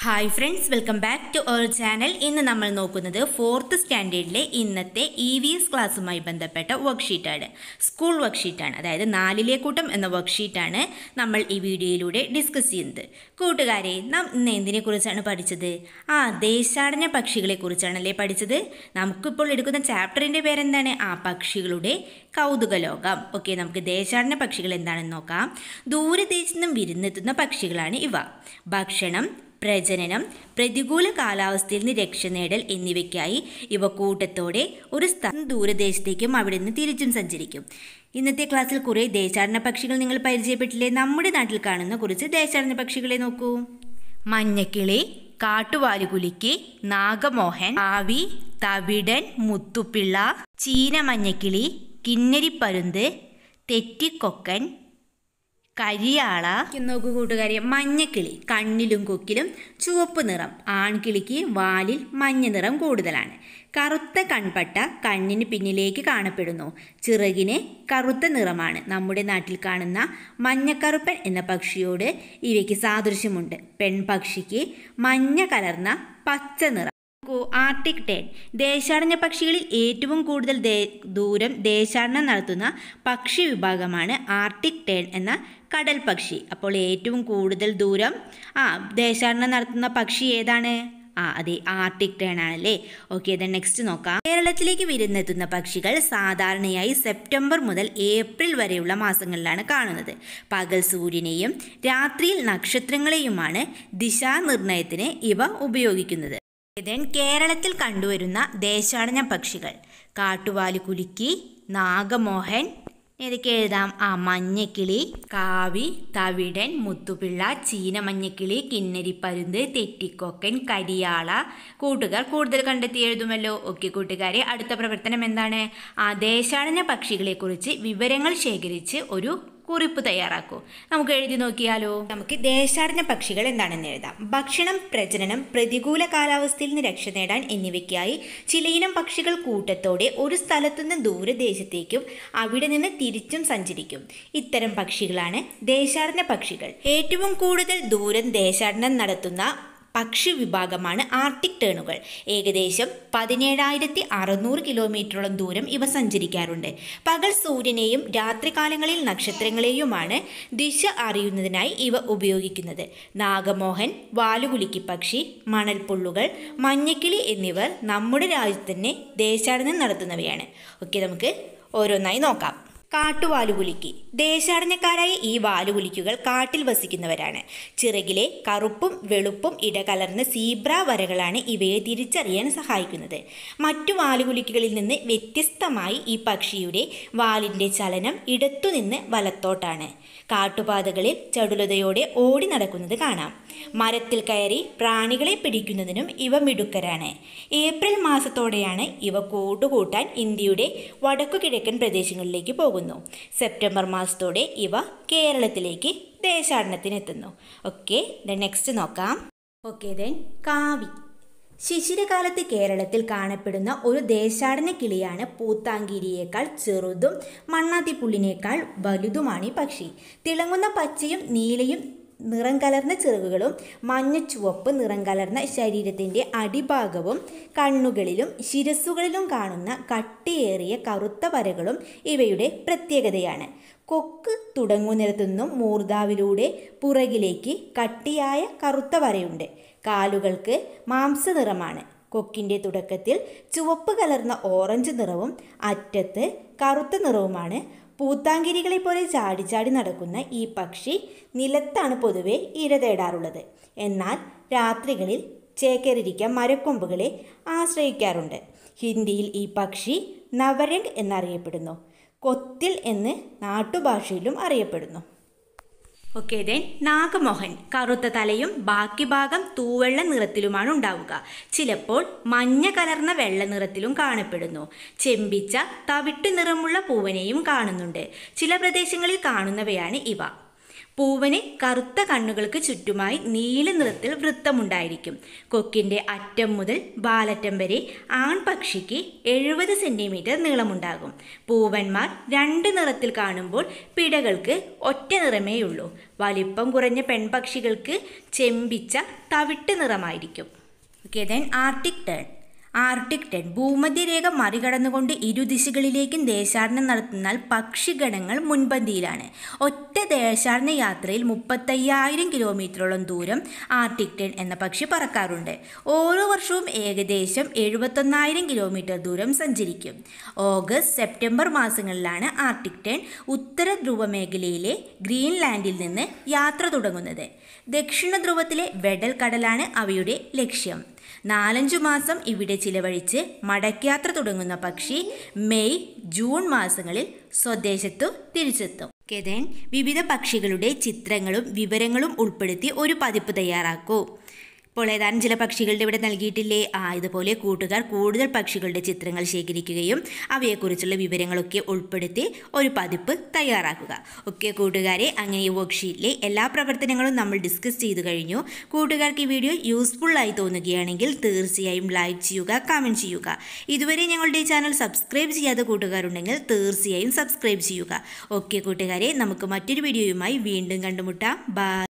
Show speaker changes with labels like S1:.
S1: hi friends welcome back to our channel ഇന്ന് നമ്മൾ നോക്കുന്നത് ഫോർത്ത് സ്റ്റാൻഡേർഡിലെ ഇന്നത്തെ ഇ വി എസ് ക്ലാസ്സുമായി ബന്ധപ്പെട്ട വർക്ക്ഷീറ്റാണ് സ്കൂൾ വർക്ക്ഷീറ്റാണ് അതായത് നാലിലെ കൂട്ടം എന്ന വർക്ക്ഷീറ്റാണ് നമ്മൾ ഈ വീഡിയോയിലൂടെ ഡിസ്കസ് ചെയ്യുന്നത് കൂട്ടുകാരെ നാം ഇന്ന് എന്തിനെക്കുറിച്ചാണ് പഠിച്ചത് ആ ദേശാടന പക്ഷികളെ കുറിച്ചാണല്ലേ പഠിച്ചത് നമുക്കിപ്പോൾ എടുക്കുന്ന ചാപ്റ്ററിൻ്റെ പേരെന്താണ് ആ പക്ഷികളുടെ കൗതുക ലോകം ഓക്കെ നമുക്ക് ദേശാടന പക്ഷികൾ എന്താണെന്ന് നോക്കാം ദൂരദേശത്തു നിന്നും വിരുന്നെത്തുന്ന പക്ഷികളാണ് ഇവ ഭക്ഷണം പ്രജനനം പ്രതികൂല കാലാവസ്ഥയിൽ നിന്ന് രക്ഷ നേടൽ എന്നിവയ്ക്കായി ഇവ കൂട്ടത്തോടെ ഒരു സ്ഥലം ദൂരദേശത്തേക്കും അവിടെ നിന്ന് തിരിച്ചും സഞ്ചരിക്കും ഇന്നത്തെ ക്ലാസ്സിൽ കുറേ ദേശാടന പക്ഷികൾ നിങ്ങൾ പരിചയപ്പെട്ടില്ലേ നമ്മുടെ നാട്ടിൽ കാണുന്ന കുറച്ച് ദേശാടന പക്ഷികളെ നോക്കൂ മഞ്ഞക്കിളി കാട്ടുവാലുകുലിക്ക് നാഗമോഹൻ ആവി തവിടൻ മുത്തുപ്പിള്ള ചീന മഞ്ഞക്കിളി കിന്നരിപ്പരുന്ത് തെറ്റിക്കൊക്കൻ കരിയാള നോക്കൂ കൂട്ടുകാരെ മഞ്ഞക്കിളി കണ്ണിലും കൊക്കിലും ചുവപ്പ് നിറം ആൺകിളിക്ക് വാലിൽ മഞ്ഞ നിറം കൂടുതലാണ് കറുത്ത കൺപട്ട കണ്ണിന് പിന്നിലേക്ക് കാണപ്പെടുന്നു ചിറകിന് കറുത്ത നിറമാണ് നമ്മുടെ നാട്ടിൽ കാണുന്ന മഞ്ഞക്കറുപ്പൻ എന്ന പക്ഷിയോട് ഇവയ്ക്ക് സാദൃശ്യമുണ്ട് പെൺപക്ഷിക്ക് മഞ്ഞ കലർന്ന പച്ച നിറം നോക്കൂ, ആർട്ടിക് ടേൺ ദേശാടന പക്ഷികളിൽ ഏറ്റവും കൂടുതൽ ദേ- ദൂരം ദേശാടനം നടത്തുന്ന പക്ഷി വിഭാഗമാണ് ആർട്ടിക് ടേൺ എന്ന കടൽ പക്ഷി അപ്പോൾ ഏറ്റവും കൂടുതൽ ദൂരം ആ ദേശാടനം നടത്തുന്ന പക്ഷി ഏതാണ് ആ അതെ ആർട്ടിക് ടേൺ ആണല്ലേ ഓക്കെ ദെൻ നെക്സ്റ്റ് നോക്കാം കേരളത്തിലേക്ക് വിരുന്നെത്തുന്ന പക്ഷികൾ സാധാരണയായി സെപ്റ്റംബർ മുതൽ ഏപ്രിൽ വരെയുള്ള മാസങ്ങളിലാണ് കാണുന്നത് പകൽ സൂര്യനെയും രാത്രിയിൽ നക്ഷത്രങ്ങളെയുമാണ് ദിശാനിർണയത്തിന് ഇവ ഉപയോഗിക്കുന്നത് ദെൻ കേരളത്തിൽ കണ്ടുവരുന്ന ദേശാടന പക്ഷികൾ കാട്ടുവാലി കുലുക്കി നാഗമോഹൻ ഏതൊക്കെ എഴുതാം ആ മഞ്ഞക്കിളി കാവി തവിടൻ മുത്തുപിള്ള ചീന മഞ്ഞക്കിളി കിന്നരിപ്പരുന്ത് തെറ്റിക്കൊക്കൻ കരിയാള കൂട്ടുകാർ കൂടുതൽ കണ്ടെത്തി എഴുതുമല്ലോ ഓക്കെ കൂട്ടുകാരെ അടുത്ത പ്രവർത്തനം എന്താണ് ആ ദേശാടന പക്ഷികളെക്കുറിച്ച് വിവരങ്ങൾ ശേഖരിച്ച് ഒരു കുറിപ്പ് തയ്യാറാക്കൂ നമുക്ക് എഴുതി നോക്കിയാലോ നമുക്ക് ദേശാടന പക്ഷികൾ എന്താണെന്ന് എഴുതാം ഭക്ഷണം പ്രജനനം പ്രതികൂല കാലാവസ്ഥയിൽ നിന്ന് രക്ഷ നേടാൻ എന്നിവയ്ക്കായി ചിലയിനം പക്ഷികൾ കൂട്ടത്തോടെ ഒരു സ്ഥലത്തുനിന്ന് ദൂരദേശത്തേക്കും അവിടെ നിന്ന് തിരിച്ചും സഞ്ചരിക്കും ഇത്തരം പക്ഷികളാണ് ദേശാടന പക്ഷികൾ ഏറ്റവും കൂടുതൽ ദൂരം ദേശാടനം നടത്തുന്ന പക്ഷി വിഭാഗമാണ് ആർട്ടിക് ടേണുകൾ ഏകദേശം പതിനേഴായിരത്തി അറുന്നൂറ് കിലോമീറ്ററോളം ദൂരം ഇവ സഞ്ചരിക്കാറുണ്ട് പകൽ സൂര്യനെയും രാത്രികാലങ്ങളിൽ നക്ഷത്രങ്ങളെയുമാണ് ദിശ അറിയുന്നതിനായി ഇവ ഉപയോഗിക്കുന്നത് നാഗമോഹൻ വാലുകുലിക്കി പക്ഷി മണൽപ്പുള്ളുകൾ മഞ്ഞക്കിളി എന്നിവർ നമ്മുടെ രാജ്യത്ത് തന്നെ ദേശാടനം നടത്തുന്നവയാണ് ഓക്കെ നമുക്ക് ഓരോന്നായി നോക്കാം കാട്ടുവാലുകുലിക്ക് ദേശാടനക്കാരായ ഈ വാലുകുലിക്കുകൾ കാട്ടിൽ വസിക്കുന്നവരാണ് ചിറകിലെ കറുപ്പും വെളുപ്പും ഇടകലർന്ന സീബ്ര വരകളാണ് ഇവയെ തിരിച്ചറിയാൻ സഹായിക്കുന്നത് മറ്റു വാലുകുലിക്കുകളിൽ നിന്ന് വ്യത്യസ്തമായി ഈ പക്ഷിയുടെ വാലിൻ്റെ ചലനം ഇടത്തുനിന്ന് വലത്തോട്ടാണ് കാട്ടുപാതകളിൽ ചടുലതയോടെ ഓടി നടക്കുന്നത് കാണാം മരത്തിൽ കയറി പ്രാണികളെ പിടിക്കുന്നതിനും ഇവ മിടുക്കരാണ് ഏപ്രിൽ മാസത്തോടെയാണ് ഇവ കൂട്ടുകൂട്ടാൻ ഇന്ത്യയുടെ വടക്കു കിഴക്കൻ പ്രദേശങ്ങളിലേക്ക് പോകുന്നു സെപ്റ്റംബർ മാസത്തോടെ ഇവ കേരളത്തിലേക്ക് ദേശാടനത്തിനെത്തുന്നു ഓക്കെ ദെൻ നെക്സ്റ്റ് നോക്കാം ഓക്കെ ദെൻ കാവി ശിശിരകാലത്ത് കേരളത്തിൽ കാണപ്പെടുന്ന ഒരു ദേശാടന കിളിയാണ് പൂത്താങ്കിരിയേക്കാൾ ചെറുതും മണ്ണാത്തിപ്പുള്ളിനേക്കാൾ വലുതുമാണ് ഈ പക്ഷി തിളങ്ങുന്ന പച്ചയും നീലയും നിറം കലർന്ന ചിറകുകളും മഞ്ഞ ചുവപ്പ് നിറം കലർന്ന ശരീരത്തിൻ്റെ അടിഭാഗവും കണ്ണുകളിലും ശിരസ്സുകളിലും കാണുന്ന കട്ടിയേറിയ കറുത്ത വരകളും ഇവയുടെ പ്രത്യേകതയാണ് കൊക്ക് തുടങ്ങുന്നിടത്തുനിന്നും മൂർധാവിലൂടെ പുറകിലേക്ക് കട്ടിയായ കറുത്ത വരയുണ്ട് കാലുകൾക്ക് മാംസനിറമാണ് കൊക്കിൻ്റെ തുടക്കത്തിൽ ചുവപ്പ് കലർന്ന ഓറഞ്ച് നിറവും അറ്റത്ത് കറുത്ത നിറവുമാണ് പൂത്താങ്കിരികളെ പോലെ ചാടി ചാടി നടക്കുന്ന ഈ പക്ഷി നിലത്താണ് പൊതുവെ ഇര തേടാറുള്ളത് എന്നാൽ രാത്രികളിൽ ചേക്കേറിരിക്കാൻ മരക്കൊമ്പുകളെ ആശ്രയിക്കാറുണ്ട് ഹിന്ദിയിൽ ഈ പക്ഷി നവരംഗ് എന്നറിയപ്പെടുന്നു കൊത്തിൽ എന്ന് നാട്ടുഭാഷയിലും അറിയപ്പെടുന്നു ഓക്കെ ദെൻ നാഗമോഹൻ കറുത്ത തലയും ബാക്കി ഭാഗം തൂവെള്ള നിറത്തിലുമാണ് ഉണ്ടാവുക ചിലപ്പോൾ മഞ്ഞ കലർന്ന വെള്ള നിറത്തിലും കാണപ്പെടുന്നു ചെമ്പിച്ച തവിട്ട് നിറമുള്ള പൂവനെയും കാണുന്നുണ്ട് ചില പ്രദേശങ്ങളിൽ കാണുന്നവയാണ് ഇവ പൂവന് കറുത്ത കണ്ണുകൾക്ക് ചുറ്റുമായി നീല നിറത്തിൽ വൃത്തമുണ്ടായിരിക്കും കൊക്കിൻ്റെ അറ്റം മുതൽ ബാലറ്റം വരെ ആൺപക്ഷിക്ക് എഴുപത് സെൻറ്റിമീറ്റർ നീളമുണ്ടാകും പൂവന്മാർ രണ്ട് നിറത്തിൽ കാണുമ്പോൾ പിടകൾക്ക് ഒറ്റ നിറമേയുള്ളൂ വലിപ്പം കുറഞ്ഞ പെൺപക്ഷികൾക്ക് ചെമ്പിച്ച തവിട്ട് നിറമായിരിക്കും okay then Arctic tern Arctic tern ഭൂമധ്യരേഖ മറികടന്നുകൊണ്ട് ഇരുദിശകളിലേക്കും ദേശാടനം നടത്തുന്നാൽ പക്ഷിഗണങ്ങൾ മുൻപന്തിയിലാണ് ഒറ്റ ദേശാടന യാത്രയിൽ മുപ്പത്തയ്യായിരം കിലോമീറ്ററോളം ദൂരം ആർട്ടിക് ടെൻ എന്ന പക്ഷി പറക്കാറുണ്ട് ഓരോ വർഷവും ഏകദേശം എഴുപത്തൊന്നായിരം കിലോമീറ്റർ ദൂരം സഞ്ചരിക്കും ഓഗസ്റ്റ് സെപ്റ്റംബർ മാസങ്ങളിലാണ് ആർട്ടിക് ടെൻ ഉത്തര ധ്രുവ മേഖലയിലെ ഗ്രീൻലാൻഡിൽ നിന്ന് യാത്ര തുടങ്ങുന്നത് ദക്ഷിണ ധ്രുവത്തിലെ വെഡൽ കടലാണ് അവയുടെ ലക്ഷ്യം നാലഞ്ചു മാസം ഇവിടെ ചിലവഴിച്ച് മടക്കയാത്ര തുടങ്ങുന്ന പക്ഷി മെയ് ജൂൺ മാസങ്ങളിൽ സ്വദേശത്തു തിരിച്ചെത്തും കെതൻ വിവിധ പക്ഷികളുടെ ചിത്രങ്ങളും വിവരങ്ങളും ഉൾപ്പെടുത്തി ഒരു പതിപ്പ് തയ്യാറാക്കൂ ഇപ്പോൾ ഏതാനും ചില പക്ഷികളുടെ ഇവിടെ നൽകിയിട്ടില്ലേ ആ ഇതുപോലെ കൂട്ടുകാർ കൂടുതൽ പക്ഷികളുടെ ചിത്രങ്ങൾ ശേഖരിക്കുകയും അവയെക്കുറിച്ചുള്ള വിവരങ്ങളൊക്കെ ഉൾപ്പെടുത്തി ഒരു പതിപ്പ് തയ്യാറാക്കുക ഓക്കെ കൂട്ടുകാരെ അങ്ങനെ ഈ വർക്ക്ഷീറ്റിലെ എല്ലാ പ്രവർത്തനങ്ങളും നമ്മൾ ഡിസ്കസ് ചെയ്തു കഴിഞ്ഞു കൂട്ടുകാർക്ക് ഈ വീഡിയോ യൂസ്ഫുൾ ആയി തോന്നുകയാണെങ്കിൽ തീർച്ചയായും ലൈക്ക് ചെയ്യുക കമൻറ്റ് ചെയ്യുക ഇതുവരെ ഞങ്ങളുടെ ഈ ചാനൽ സബ്സ്ക്രൈബ് ചെയ്യാത്ത കൂട്ടുകാരുണ്ടെങ്കിൽ തീർച്ചയായും സബ്സ്ക്രൈബ് ചെയ്യുക ഓക്കെ കൂട്ടുകാരെ നമുക്ക് മറ്റൊരു വീഡിയോയുമായി വീണ്ടും കണ്ടുമുട്ടാം ബൈ